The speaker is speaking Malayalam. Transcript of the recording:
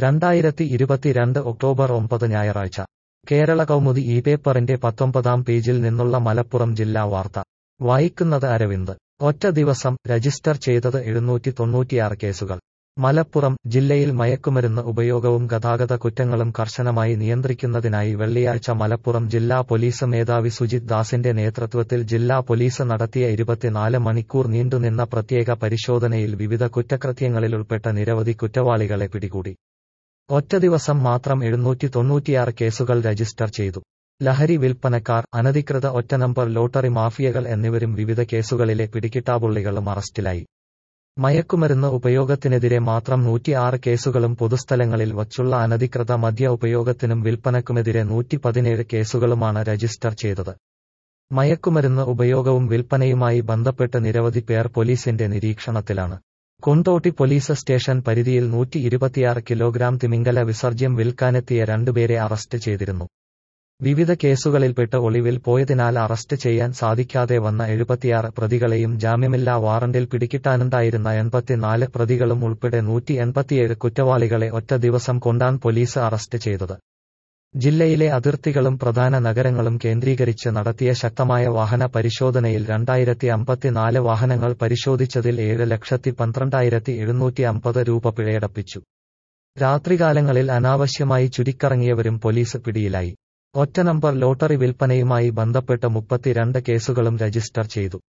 രണ്ടായിരത്തി ഇരുപത്തിരണ്ട് ഒക്ടോബർ ഒമ്പത് ഞായറാഴ്ച കേരള കൗമുദി ഈ പേപ്പറിന്റെ പത്തൊമ്പതാം പേജിൽ നിന്നുള്ള മലപ്പുറം ജില്ലാ വാർത്ത വായിക്കുന്നത് അരവിന്ദ് ഒറ്റ ദിവസം രജിസ്റ്റർ ചെയ്തത് എഴുന്നൂറ്റി തൊണ്ണൂറ്റിയാറ് കേസുകൾ മലപ്പുറം ജില്ലയിൽ മയക്കുമരുന്ന് ഉപയോഗവും ഗതാഗത കുറ്റങ്ങളും കർശനമായി നിയന്ത്രിക്കുന്നതിനായി വെള്ളിയാഴ്ച മലപ്പുറം ജില്ലാ പോലീസ് മേധാവി സുജിത് ദാസിന്റെ നേതൃത്വത്തിൽ ജില്ലാ പോലീസ് നടത്തിയ ഇരുപത്തിനാല് മണിക്കൂർ നീണ്ടുനിന്ന പ്രത്യേക പരിശോധനയിൽ വിവിധ കുറ്റകൃത്യങ്ങളിൽ ഉൾപ്പെട്ട നിരവധി കുറ്റവാളികളെ പിടികൂടി ഒറ്റ ദിവസം മാത്രം എഴുന്നൂറ്റി തൊണ്ണൂറ്റിയാറ് കേസുകൾ രജിസ്റ്റർ ചെയ്തു ലഹരി വിൽപ്പനക്കാർ അനധികൃത ഒറ്റ നമ്പർ ലോട്ടറി മാഫിയകൾ എന്നിവരും വിവിധ കേസുകളിലെ പിടികിട്ടാപുള്ളികളും അറസ്റ്റിലായി മയക്കുമരുന്ന് ഉപയോഗത്തിനെതിരെ മാത്രം നൂറ്റിയാറ് കേസുകളും പൊതുസ്ഥലങ്ങളിൽ വച്ചുള്ള അനധികൃത മദ്യ ഉപയോഗത്തിനും വിൽപ്പനക്കുമെതിരെ നൂറ്റി പതിനേഴ് കേസുകളുമാണ് രജിസ്റ്റർ ചെയ്തത് മയക്കുമരുന്ന് ഉപയോഗവും വിൽപ്പനയുമായി ബന്ധപ്പെട്ട് നിരവധി പേർ പോലീസിന്റെ നിരീക്ഷണത്തിലാണ് കൊണ്ടോട്ടി പോലീസ് സ്റ്റേഷൻ പരിധിയിൽ നൂറ്റി ഇരുപത്തിയാറ് കിലോഗ്രാം തിമിംഗല വിസർജ്യം വിൽക്കാനെത്തിയ രണ്ടുപേരെ അറസ്റ്റ് ചെയ്തിരുന്നു വിവിധ കേസുകളിൽപ്പെട്ട് ഒളിവിൽ പോയതിനാൽ അറസ്റ്റ് ചെയ്യാൻ സാധിക്കാതെ വന്ന എഴുപത്തിയാറ് പ്രതികളെയും ജാമ്യമില്ലാ വാറണ്ടിൽ പിടികിട്ടാനുണ്ടായിരുന്ന എൺപത്തിനാല് പ്രതികളും ഉൾപ്പെടെ നൂറ്റി എൺപത്തിയേഴ് കുറ്റവാളികളെ ഒറ്റ ദിവസം കൊണ്ടാണ് പോലീസ് അറസ്റ്റ് ചെയ്തത് ജില്ലയിലെ അതിർത്തികളും പ്രധാന നഗരങ്ങളും കേന്ദ്രീകരിച്ച് നടത്തിയ ശക്തമായ വാഹന പരിശോധനയിൽ രണ്ടായിരത്തി അമ്പത്തിനാല് വാഹനങ്ങൾ പരിശോധിച്ചതിൽ ഏഴ് ലക്ഷത്തി പന്ത്രണ്ടായിരത്തി എഴുന്നൂറ്റി അമ്പത് രൂപ പിഴയടപ്പിച്ചു രാത്രികാലങ്ങളിൽ അനാവശ്യമായി ചുരിക്കറങ്ങിയവരും പോലീസ് പിടിയിലായി ഒറ്റ നമ്പർ ലോട്ടറി വിൽപ്പനയുമായി ബന്ധപ്പെട്ട് മുപ്പത്തിരണ്ട് കേസുകളും രജിസ്റ്റർ ചെയ്തു